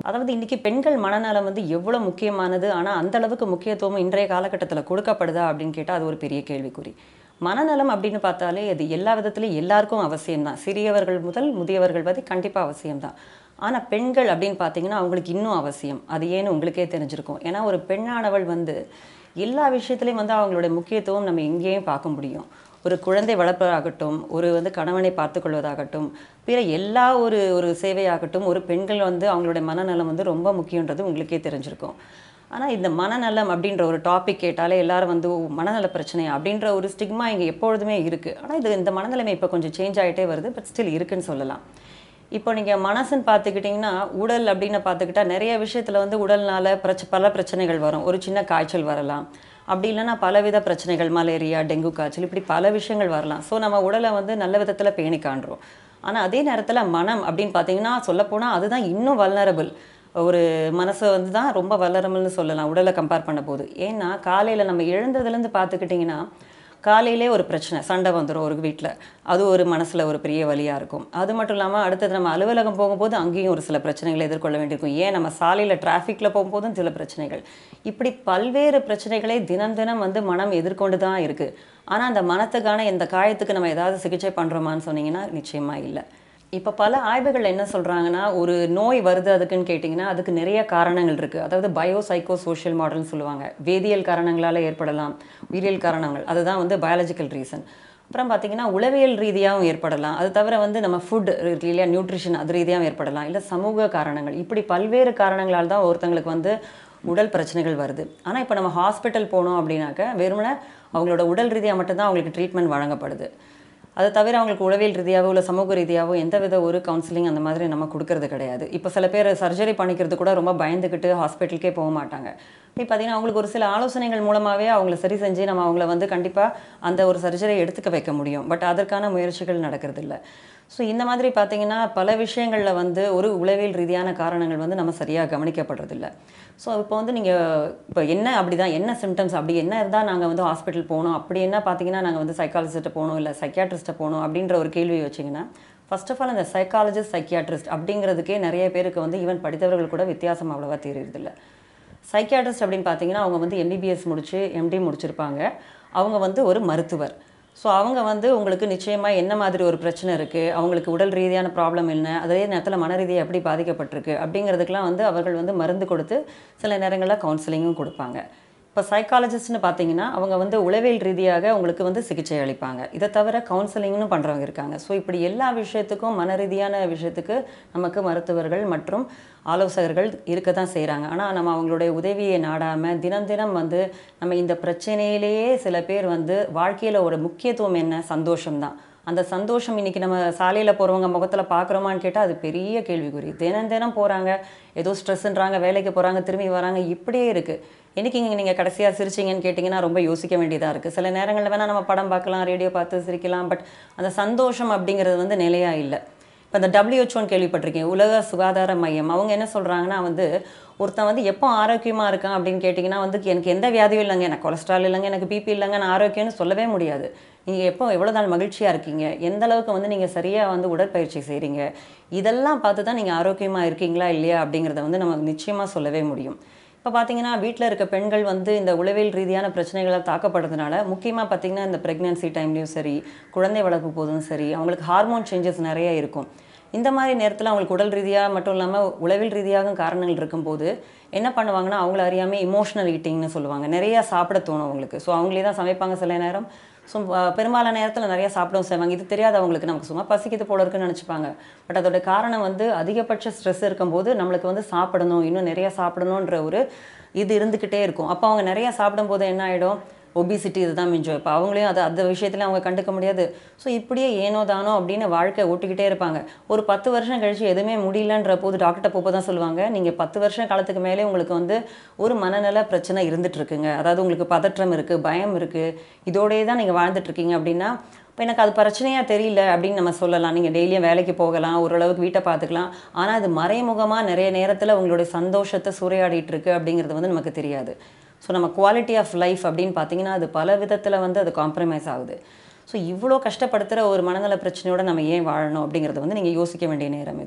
அதாவது இன்றைக்கி பெண்கள் மனநலம் வந்து எவ்வளோ முக்கியமானது ஆனால் அந்த அளவுக்கு முக்கியத்துவம் இன்றைய காலகட்டத்தில் கொடுக்கப்படுதா அப்படின்னு கேட்டால் அது ஒரு பெரிய கேள்விக்குறி மனநலம் அப்படின்னு பார்த்தாலே அது எல்லா விதத்துலையும் எல்லாருக்கும் அவசியம்தான் சிறியவர்கள் முதல் முதியவர்கள் வரை கண்டிப்பாக அவசியம்தான் ஆனால் பெண்கள் அப்படின்னு பார்த்தீங்கன்னா அவங்களுக்கு இன்னும் அவசியம் அது ஏன்னு உங்களுக்கே தெரிஞ்சிருக்கும் ஏன்னா ஒரு பெண்ணானவள் வந்து எல்லா விஷயத்துலையும் வந்து அவங்களுடைய முக்கியத்துவம் நம்ம எங்கேயும் பார்க்க முடியும் ஒரு குழந்தை வளர்ப்பதாகட்டும் ஒரு வந்து கணவனை பார்த்துக்கொள்வதாகட்டும் பிற எல்லா ஒரு ஒரு சேவையாகட்டும் ஒரு பெண்கள் வந்து அவங்களுடைய மனநலம் வந்து ரொம்ப முக்கியன்றது உங்களுக்கே தெரிஞ்சிருக்கும் ஆனால் இந்த மனநலம் அப்படின்ற ஒரு டாபிக் கேட்டாலே எல்லாரும் வந்து "ஓ, மனநல பிரச்சனை அப்படின்ற ஒரு ஸ்டிக்மா இங்கே எப்பொழுதுமே இருக்குது ஆனால் இது இந்த மனநிலைமை இப்போ கொஞ்சம் சேஞ்ச் ஆகிட்டே வருது பட் ஸ்டில் இருக்குன்னு சொல்லலாம் இப்போ நீங்கள் மனசுன்னு பார்த்துக்கிட்டிங்கன்னா உடல் அப்படின்னு பார்த்துக்கிட்டா நிறைய விஷயத்தில் வந்து உடல்னால பிரச்ச பல பிரச்சனைகள் வரும் ஒரு சின்ன காய்ச்சல் வரலாம் அப்படி இல்லைன்னா பலவித பிரச்சனைகள் மலேரியா டெங்கு காய்ச்சல் இப்படி பல விஷயங்கள் வரலாம் ஸோ நம்ம உடலை வந்து நல்ல விதத்தில் பேணி காண்றோம் ஆனால் அதே நேரத்தில் மனம் அப்படின்னு பார்த்தீங்கன்னா சொல்லப்போனால் அதுதான் இன்னும் வல்னரபிள் ஒரு மனசை வந்து தான் ரொம்ப வல்லரமல்னு சொல்லலாம் உடலை கம்பேர் பண்ண போது ஏன்னா காலையில் நம்ம எழுந்ததுலேருந்து பார்த்துக்கிட்டிங்கன்னா காலையிலே ஒரு பிரச்சனை சண்டை வந்துடும் ஒரு வீட்டில் அது ஒரு மனசில் ஒரு பெரிய வலியாக இருக்கும் அது மட்டும் இல்லாமல் அடுத்தது நம்ம அலுவலகம் போகும்போது அங்கேயும் ஒரு சில பிரச்சனைகளை எதிர்கொள்ள வேண்டியிருக்கும் ஏன் நம்ம சாலையில் டிராஃபிக்கில் போகும்போதும் சில பிரச்சனைகள் இப்படி பல்வேறு பிரச்சனைகளை தினம் தினம் வந்து மனம் எதிர்கொண்டு தான் இருக்குது ஆனால் அந்த மனத்துக்கான இந்த காயத்துக்கு நம்ம ஏதாவது சிகிச்சை பண்ணுறோமான்னு சொன்னீங்கன்னா நிச்சயமாக இல்லை இப்போ பல ஆய்வுகள் என்ன சொல்கிறாங்கன்னா ஒரு நோய் வருது அதுக்குன்னு கேட்டிங்கன்னா அதுக்கு நிறைய காரணங்கள் இருக்குது அதாவது பயோ சைக்கோ சோஷியல் மாடல்னு சொல்லுவாங்க வேதியியல் காரணங்களால் ஏற்படலாம் உயிரியல் காரணங்கள் அதுதான் வந்து பயாலஜிக்கல் ரீசன் அப்புறம் பார்த்தீங்கன்னா உளவியல் ரீதியாகவும் ஏற்படலாம் அது தவிர வந்து நம்ம ஃபுட் இருக்கு இல்லையா நியூட்ரிஷன் அது ரீதியாகவும் ஏற்படலாம் இல்லை சமூக காரணங்கள் இப்படி பல்வேறு காரணங்களால் தான் ஒருத்தங்களுக்கு வந்து உடல் பிரச்சனைகள் வருது ஆனால் இப்போ நம்ம ஹாஸ்பிட்டல் போனோம் அப்படின்னாக்க வெறுமனே அவங்களோட உடல் ரீதியாக மட்டும்தான் அவங்களுக்கு ட்ரீட்மெண்ட் வழங்கப்படுது அது தவிர அவங்களுக்கு உளவியல் ரீதியாகவோ இல்லை சமூக ரீதியாகவோ எந்தவித ஒரு கவுன்சிலிங் அந்த மாதிரி நம்ம கொடுக்கறது கிடையாது இப்போ சில பேர் சர்ஜரி பண்ணிக்கிறது கூட ரொம்ப பயந்துக்கிட்டு ஹாஸ்பிட்டலுக்கே போக மாட்டாங்க இப்போ பார்த்தீங்கன்னா அவங்களுக்கு ஒரு சில ஆலோசனைகள் மூலமாகவே அவங்கள சரி செஞ்சு நம்ம அவங்கள வந்து கண்டிப்பாக அந்த ஒரு சர்ஜரியை எடுத்துக்க வைக்க முடியும் பட் அதற்கான முயற்சிகள் நடக்கிறது இல்லை ஸோ இந்த மாதிரி பார்த்தீங்கன்னா பல விஷயங்களில் வந்து ஒரு உளவியல் ரீதியான காரணங்கள் வந்து நம்ம சரியாக கவனிக்கப்படுறதில்ல ஸோ இப்போ வந்து நீங்கள் இப்போ என்ன அப்படி தான் என்ன சிம்டம்ஸ் அப்படி என்ன இருந்தால் நாங்கள் வந்து ஹாஸ்பிட்டல் போகணும் அப்படி என்ன பார்த்தீங்கன்னா நாங்கள் வந்து சைக்காலஜிஸ்ட்டை போகணும் இல்லை சைக்கியாட்ரிஸ்ட்டை போகணும் அப்படின்ற ஒரு கேள்வி வச்சிங்கன்னா ஃபர்ஸ்ட் ஆஃப் ஆல் அந்த சைக்காலஜிஸ்ட் சைக்கியாட்ரிஸ்ட் அப்படிங்கிறதுக்கே நிறைய பேருக்கு வந்து ஈவன் படித்தவர்கள் கூட வித்தியாசம் அவ்வளோவா தெரியறதில்ல சைக்கியாட்ரிஸ்ட் அப்படின்னு பார்த்தீங்கன்னா அவங்க வந்து எம்பிபிஎஸ் முடிச்சு எம்டி முடிச்சிருப்பாங்க அவங்க வந்து ஒரு மருத்துவர் ஸோ அவங்க வந்து உங்களுக்கு நிச்சயமாக என்ன மாதிரி ஒரு பிரச்சனை இருக்குது அவங்களுக்கு உடல் ரீதியான ப்ராப்ளம் என்ன அதே நேரத்தில் மன ரீதியாக எப்படி பாதிக்கப்பட்டிருக்கு அப்படிங்கிறதுக்கெலாம் வந்து அவர்கள் வந்து மருந்து கொடுத்து சில நேரங்களில் கவுன்சிலிங்கும் கொடுப்பாங்க இப்போ சைக்காலஜிஸ்ட்னு பார்த்தீங்கன்னா அவங்க வந்து உளவியல் ரீதியாக உங்களுக்கு வந்து சிகிச்சை அளிப்பாங்க இதை தவிர கவுன்சிலிங்னு பண்ணுறவங்க இருக்காங்க ஸோ இப்படி எல்லா விஷயத்துக்கும் மன ரீதியான விஷயத்துக்கு நமக்கு மருத்துவர்கள் மற்றும் ஆலோசகர்கள் இருக்க தான் செய்கிறாங்க ஆனால் நம்ம அவங்களுடைய உதவியை நாடாமல் தினம் தினம் வந்து நம்ம இந்த பிரச்சனையிலேயே சில பேர் வந்து வாழ்க்கையில் ஒரு முக்கியத்துவம் என்ன சந்தோஷம்தான் அந்த சந்தோஷம் இன்னைக்கு நம்ம சாலையில் போகிறவங்க முகத்தில் பார்க்குறோமான்னு கேட்டால் அது பெரிய கேள்விக்குறி தினம் தினம் போகிறாங்க ஏதோ ஸ்ட்ரெஸ்ஸுன்றாங்க வேலைக்கு போகிறாங்க திரும்பி வராங்க இப்படியே இருக்குது என்னைக்கு இங்கே நீங்கள் கடைசியாக சிரிச்சிங்கன்னு கேட்டிங்கன்னா ரொம்ப யோசிக்க வேண்டியதாக இருக்குது சில நேரங்களில் வேணால் நம்ம படம் பார்க்கலாம் ரேடியோ பார்த்து சிரிக்கலாம் பட் அந்த சந்தோஷம் அப்படிங்கிறது வந்து நிலையாக இல்லை இப்போ இந்த டபிள்யூஹெச்ஓன்னு கேள்விப்பட்டிருக்கேன் உலக சுகாதார மையம் அவங்க என்ன சொல்கிறாங்கன்னா வந்து ஒருத்தன் வந்து எப்போ ஆரோக்கியமாக இருக்கான் அப்படின்னு கேட்டிங்கன்னா வந்து எனக்கு எந்த வியாதியும் இல்லைங்க எனக்கு கொலஸ்ட்ரால் இல்லைங்க எனக்கு பிபி இல்லைங்க நான் ஆரோக்கியம்னு சொல்லவே முடியாது நீங்கள் எப்போ எவ்வளோ நாள் மகிழ்ச்சியாக இருக்கீங்க எந்த அளவுக்கு வந்து நீங்கள் சரியாக வந்து உடற்பயிற்சி செய்கிறீங்க இதெல்லாம் பார்த்து தான் நீங்கள் ஆரோக்கியமாக இருக்கீங்களா இல்லையா அப்படிங்கிறத வந்து நம்ம நிச்சயமாக சொல்லவே முடியும் இப்போ பார்த்தீங்கன்னா வீட்டில் இருக்க பெண்கள் வந்து இந்த உளவியல் ரீதியான பிரச்சனைகளால் தாக்கப்படுறதுனால முக்கியமாக பார்த்தீங்கன்னா இந்த ப்ரெக்னென்சி டைம்லேயும் சரி குழந்தை வளர்ப்பு போதும் சரி அவங்களுக்கு ஹார்மோன் சேஞ்சஸ் நிறைய இருக்கும் இந்த மாதிரி நேரத்தில் அவங்களுக்கு உடல் ரீதியாக மட்டும் இல்லாமல் உளவியல் ரீதியாகவும் காரணங்கள் இருக்கும்போது என்ன பண்ணுவாங்கன்னா அவங்கள அறியாமல் இமோஷனல் ஈட்டிங்னு சொல்லுவாங்க நிறையா சாப்பிட தோணும் அவங்களுக்கு ஸோ அவங்களே தான் சமைப்பாங்க சில நேரம் ஸோ பெரும்பாலான நேரத்தில் நிறையா சாப்பிடவும் செய்வாங்க இது தெரியாது அவங்களுக்கு நமக்கு சும்மா பசிக்குது போல இருக்குன்னு நினச்சிப்பாங்க பட் அதோட காரணம் வந்து அதிகபட்ச ஸ்ட்ரெஸ் இருக்கும்போது நம்மளுக்கு வந்து சாப்பிடணும் இன்னும் நிறையா சாப்பிடணுன்ற ஒரு இது இருந்துக்கிட்டே இருக்கும் அப்போ அவங்க நிறையா சாப்பிடும்போது என்ன ஆகிடும் ஒபிசிட்டி இதுதான் மிஞ்சம் இப்போ அவங்களையும் அது அந்த விஷயத்துல அவங்க கண்டுக்க முடியாது ஸோ இப்படியே ஏனோ தானோ அப்படின்னு வாழ்க்கை ஓட்டிக்கிட்டே இருப்பாங்க ஒரு பத்து வருஷம் கழிச்சு எதுவுமே முடியலன்ற போது டாக்டர்கிட்ட போக தான் சொல்லுவாங்க நீங்கள் பத்து வருஷம் காலத்துக்கு மேலே உங்களுக்கு வந்து ஒரு மனநல பிரச்சனை இருந்துட்டு இருக்குங்க அதாவது உங்களுக்கு பதற்றம் இருக்குது பயம் இருக்குது இதோடயே தான் நீங்கள் வாழ்ந்துட்டு இருக்கீங்க அப்படின்னா இப்போ எனக்கு அது பிரச்சனையாக தெரியல அப்படின்னு நம்ம சொல்லலாம் நீங்கள் டெய்லியும் வேலைக்கு போகலாம் ஓரளவுக்கு வீட்டை பார்த்துக்கலாம் ஆனால் அது மறைமுகமாக நிறைய நேரத்தில் உங்களுடைய சந்தோஷத்தை சூறையாடிட்டு இருக்கு அப்படிங்கிறது வந்து நமக்கு தெரியாது ஸோ நம்ம குவாலிட்டி ஆஃப் லைஃப் அப்படின்னு பார்த்தீங்கன்னா அது பல விதத்தில் வந்து அது காம்ப்ரமைஸ் ஆகுது ஸோ இவ்வளோ கஷ்டப்படுத்துகிற ஒரு மனநல பிரச்சனையோட நம்ம ஏன் வாழணும் அப்படிங்கிறத வந்து நீங்கள் யோசிக்க வேண்டிய நேரம் இது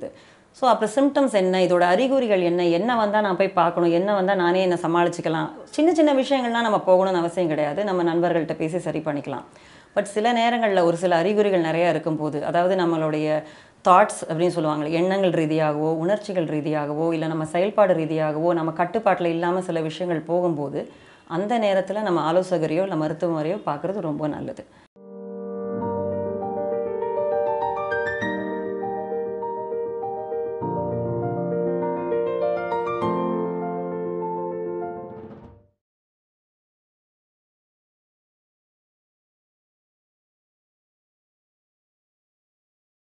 ஸோ அப்போ சிம்டம்ஸ் என்ன இதோட அறிகுறிகள் என்ன என்ன வந்தால் நான் போய் பார்க்கணும் என்ன வந்தால் நானே என்னை சமாளிச்சுக்கலாம் சின்ன சின்ன விஷயங்கள்லாம் நம்ம போகணும்னு அவசியம் கிடையாது நம்ம நண்பர்கள்ட்ட பேசி சரி பண்ணிக்கலாம் பட் சில நேரங்களில் ஒரு சில அறிகுறிகள் நிறையா இருக்கும்போது அதாவது நம்மளுடைய தாட்ஸ் அப்படின்னு சொல்லுவாங்களே எண்ணங்கள் ரீதியாகவோ உணர்ச்சிகள் ரீதியாகவோ இல்லை நம்ம செயல்பாடு ரீதியாகவோ நம்ம கட்டுப்பாட்டில் இல்லாமல் சில விஷயங்கள் போகும்போது அந்த நேரத்தில் நம்ம ஆலோசகரையோ இல்லை மருத்துவரையோ பார்க்குறது ரொம்ப நல்லது